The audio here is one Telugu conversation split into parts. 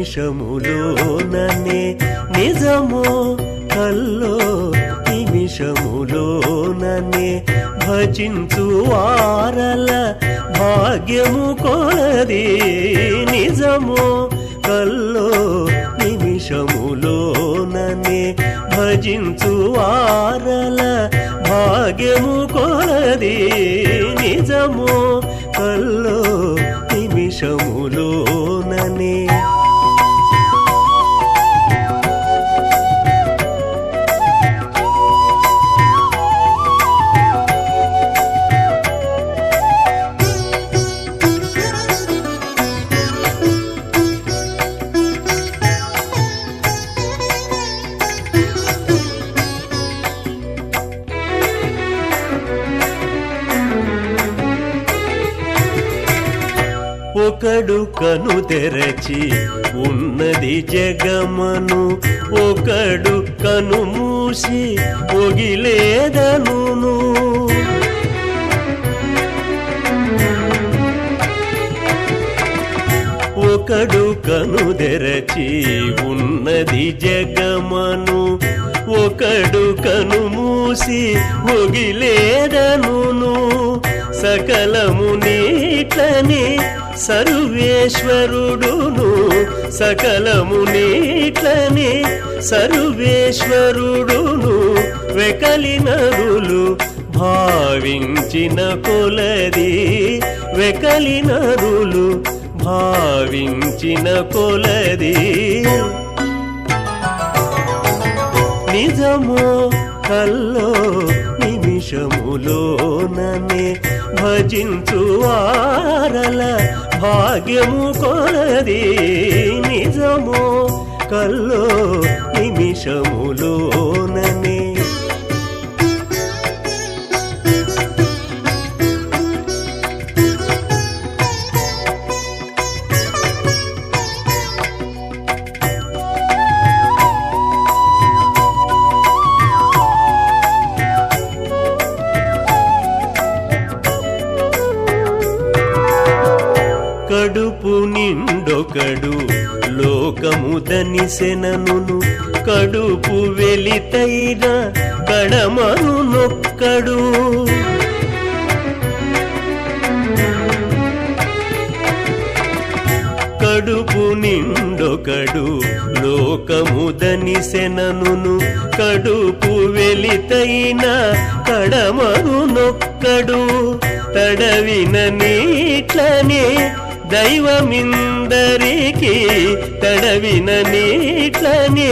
నిమిషములోననే నిజమో కల్లో నిమిషములోననే భజించు వారల భాగ్యము కొలది నిజమో కల్లో నిమిషములోననే భజించు వారల భాగ్యము కొలది నిజమో కల్లో నిమిషములోననే ఒకడు కను తెరచి ఉన్నది జగమను ఒకడు కను మూసి ఒగిలేదనును ఒకడు కను తెరచి ఉన్నది జగమను ఒకడు కను మూసి ఒగిలేదనును సకలము నీట్లని సర్వేశ్వరుడును సకలము నీట్లని సర్వేశ్వరుడును వెకలినరులు భావించిన కొలది వెకలినరులు భావించిన కొలది నిజమో కల్లో నిమిషములోననే భజించు వారల భాగ్యము కొలది నిజమో కల్లో నిమిషములోననే కడుపు నిండొకడు లోకముదనిసెనను కడుపు వెలితైన కడమను నొక్కడు కడుపు నిండొకడు లోకముదనిసెనను కడుపు వెలితైన కడమను నొక్కడు తడవిన నీట్లనే దైవమిందరికి తడవిన నీట్లనే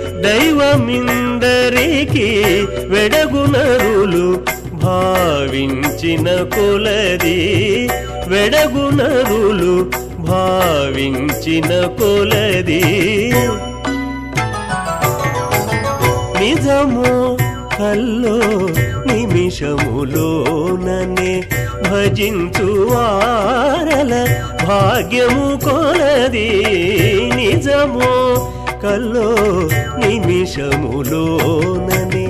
దైవమిందరికి వెడగునరులు భావించిన కొలది వెడగునరులు భావించిన కొలది నిజమో కల్లో నిమిషములోననే భజించు వారల భాగ్యము కొలది నిజమో కల్లో నిమిషములోననే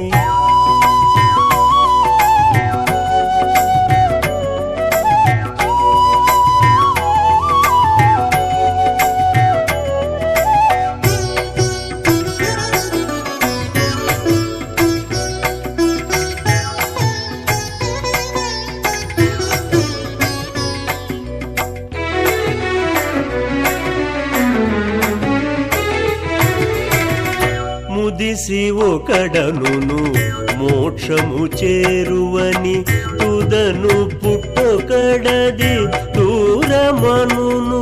ముదిసి ఒకడనును మోక్షము చేరువని తుదను పుట్టొకడది దూరమనును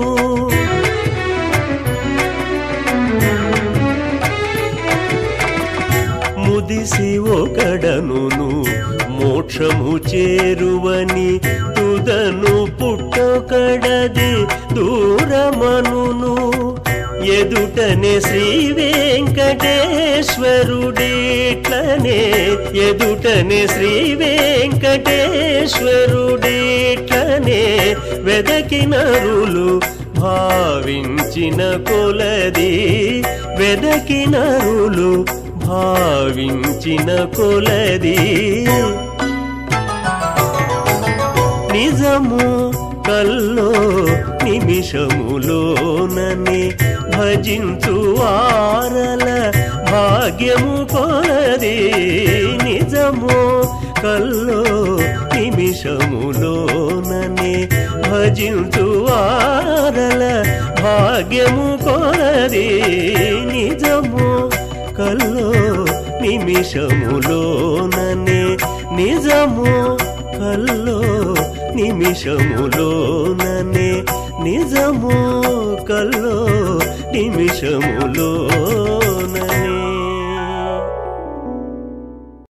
ముదిసి ఒకడనును మోక్షము చేరువని తుదను పుట్టొకడది దూరమనును ఎదుటనే శ్రీ వెంకటేశ్వరుడిట్లనే ఎదుటనే శ్రీ వెంకటేశ్వరుడిట్లనే వెదకినరులు భావించిన కొలది వెదకినరులు భావించిన కొలది నిజము కల్లో నిమిషములోననే భజించు వారల భాగ్యము కొలది నిజమో కల్లో నిమిషములోననే భజించు వారల భాగ్యము కొలది నిజమో కల్లో నిమిషములోననే నిజమో కల్లో నిమిషములోననే నిజమో కల్లో నిమిషములో